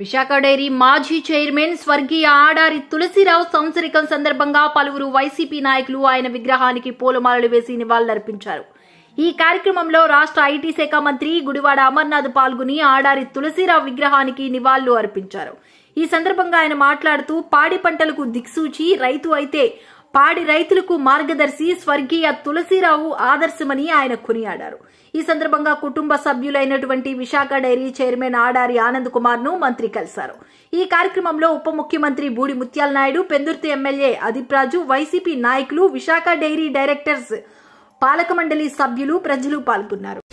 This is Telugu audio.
విశాఖ డైరీ మాజీ చైర్మన్ స్వర్గీయ ఆడారి తులసిరావు సంవత్సరికం సందర్భంగా పలువురు వైసీపీ నాయకులు ఆయన విగ్రహానికి పూలమాలలు వేసి నివాళులర్పించారు ఈ కార్యక్రమంలో రాష్ట్ర ఐటీ శాఖ మంత్రి గుడివాడ అమర్నాథ్ పాల్గొని ఆడారి తులసిరావు విగ్రహానికి నివాళులు అర్పించారు ఈ సందర్భంగా ఆయన మాట్లాడుతూ పాడి పంటలకు దిక్సూచి రైతు అయితే పాడి రైతులకు మార్గదర్శి స్వర్గీయ తులసిరావు ఆదర్శమని ఆయన కొనియాడారు ఈ సందర్భంగా కుటుంబ సభ్యులైనటువంటి విశాఖ డైరీ చైర్మన్ ఆడారి ఆనంద్ కుమార్ ను మంత్రి కలిశారు ఈ కార్యక్రమంలో ఉప ముఖ్యమంత్రి బూడి ముత్యాల నాయుడు పెందుర్తి ఎమ్మెల్యే అదిప్ రాజు వైసీపీ నాయకులు విశాఖ డైరీ డైరెక్టర్స్ పాలక మండలి సభ్యులు ప్రజలు పాల్గొన్నారు